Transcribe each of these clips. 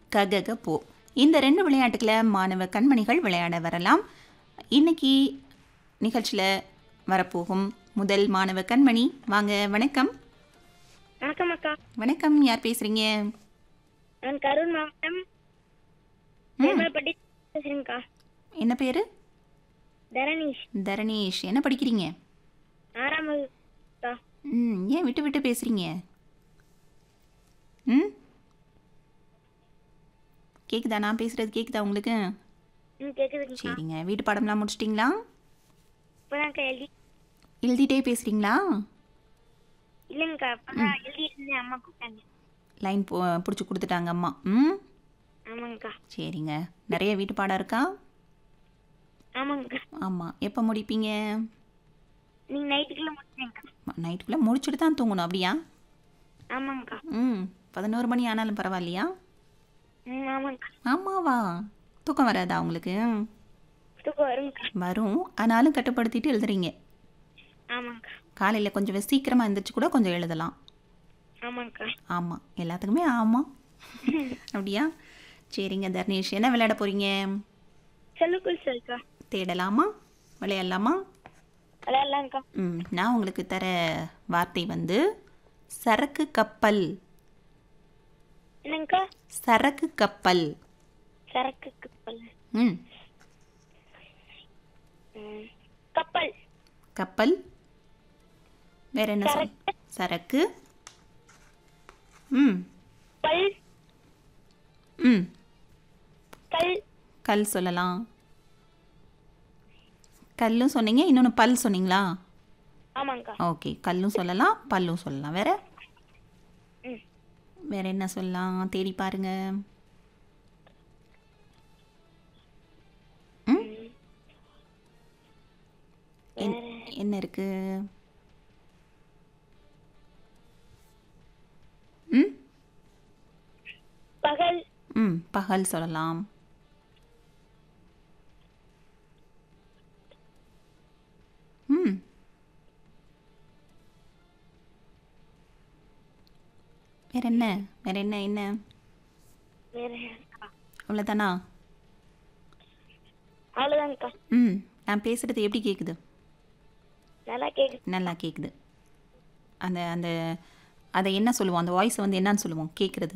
ககக போ இந்த ரெண்டு விளையாட்டுக்களை மாணவ கண்மணிகள் விளையாட வரலாம் இன்னைக்கு நிகழ்ச்சியில் வரப்போகும் முதல் மாணவ கண்மணி வாங்க வணக்கம் வணக்கம் அக்கா வணக்கம் யார் பேசுறீங்க நான் கரூர் மாவட்டம் திருமலப்பட்டி பேசுறேன்க்கா என்ன பேரு தரணீஷ் தரணேஷ் என்ன படிக்கிறீங்க ஆறாம் வகுப்புக்கா ம் ஏன் விட்டு விட்டு பேசுறீங்க ம் கேக்குதா நான் பேசுறது கேக்குதா உங்களுக்கு ம் கேக்குதுங்கக்கா சரிங்க வீட்டு பாடம்லாம் முடிச்சிட்டிங்களா இப்பதான்க்கா எழுதி எழுதிட்டே பேசுறீங்களா இல்லைங்கக்கா இப்பதான் எழுதி இருந்தேன் அம்மா கூப்பிட்டாங்க லைன் பிடிச்சி கொடுத்துட்டாங்க அம்மா ம் ஆமாங்கக்கா சரிங்க நிறைய வீட்டு பாடம் இருக்கா ஆமாங்கக்கா ஆமாம் எப்போ முடிப்பீங்க நீங்க நைட்டுக்குள்ள முடிச்சேங்க்கா நைட்டுக்குள்ளே முடிச்சுட்டு தான் தூங்கணும் அப்படியா ஆமாங்கக்கா ம் பதினோரு மணி ஆனாலும் பரவாயில்லையா ம் ஆமாங்கக்கா ஆமாவா தூக்கம் வராதா உங்களுக்கு தூக்கம் வருங்கக்கா வரும் ஆனாலும் கட்டுப்படுத்திட்டு எழுதுறீங்க ஆமாங்கக்கா காலையில் கொஞ்சம் சீக்கிரமாக எழுந்திரிச்சு கூட கொஞ்சம் எழுதலாம் ஆமாங்கக்கா ஆமாம் எல்லாத்துக்குமே ஆமாம் அப்படியா சரிங்க தர்ணேஷ் என்ன விளையாட போகிறீங்க செல்லுக்குள் சொல்லுக்கா தேடலாமா விளையாடலாமா விளையாடலாம்க்கா ம் நான் உங்களுக்கு தர வார்த்தை வந்து சரக்கு கப்பல் என்னங்கக்கா சரக்கு கப்பல் சரக்கு கப்பல் ம் ம், கப்பல் கப்பல் வேற என்ன சொல் சரக்கு ம் பல் ம் கல் கல் சொல்லலாம் கல்லும் சொன்னீங்க இன்னொன்று பல் சொன்னீங்களா ஆமாங்கக்கா ஓகே கல்லும் சொல்லலாம் பல்லும் சொல்லலாம் வேற ம் வேற என்ன சொல்லலாம் தேடி பாருங்க ம்? என்- என்ன இருக்கு ம் பகல் ம் பகல் சொல்லலாம் ம் வேற என்ன வேற என்ன என்ன வேற என்னக்கா? அவ்வளோதானா அவ்வளோதாங்கக்கா ம் நான் பேசுகிறது எப்படி கேட்குது நல்லா கேக்குது நல்லா கேட்குது அந்த அந்த அதை என்ன சொல்லுவோம் அந்த வாய்ஸை வந்து என்னன்னு சொல்லுவோம் கேட்குறது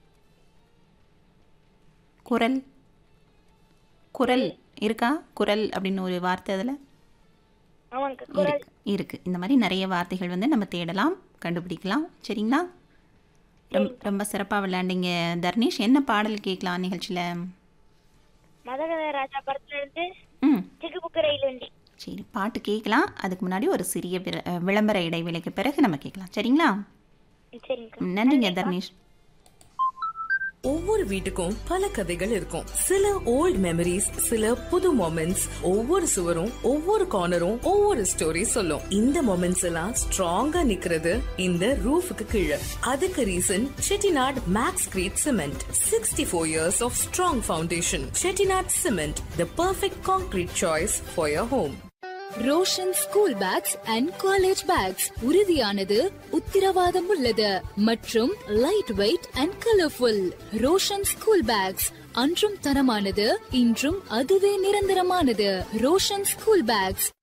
குரல் குரல் இருக்கா குரல் அப்படின்னு ஒரு வார்த்தை அதில் ஆமாங்கக்கா குரல் இருக்கு இருக்கு இந்த மாதிரி நிறைய வார்த்தைகள் வந்து நம்ம தேடலாம் கண்டுபிடிக்கலாம் சரிங்களா ரொம்ப ரொம்ப சிறப்பாக விளையாண்டீங்க தர்ணேஷ் என்ன பாடல் கேட்கலாம் நிகழ்ச்சியில் மதகத ராஜா படத்துல இருந்து ம் சிக்குபுக்கு ரயில் வண்டி சரி பாட்டு கேட்கலாம் அதுக்கு முன்னாடி ஒரு சிறிய விர- அஹ், விளம்பர இடைவேளைக்கு பிறகு நம்ம கேட்கலாம் சரிங்களா சரிங்கக்கா ம், நன்றிங்க தர்ணேஷ் ஒவ்வொரு வீட்டுக்கும் பல கதைகள் இருக்கும் சில ஓல்ட் மெமரிஸ் சில புது மொமெண்ட்ஸ் ஒவ்வொரு சுவரும் ஒவ்வொரு கார்னரும் ஒவ்வொரு ஸ்டோரி சொல்லும் இந்த மொமெண்ட்ஸ் எல்லாம் ஸ்ட்ராங்கா நிக்கிறது இந்த ரூஃபுக்கு கீழே அதுக்கு reason Chettinad makes great cement sixty four years of strong foundation Chettinad cement the perfect concrete choice for your home Roshan school bags and college bags உறுதியானது உத்திரவாதம் உள்ளது மற்றும் light weight and colourful Roshan school bags அன்றும் தரமானது இன்றும் அதுவே நிரந்தரமானது ரோஷன் ஸ்கூல் பேக்ஸ்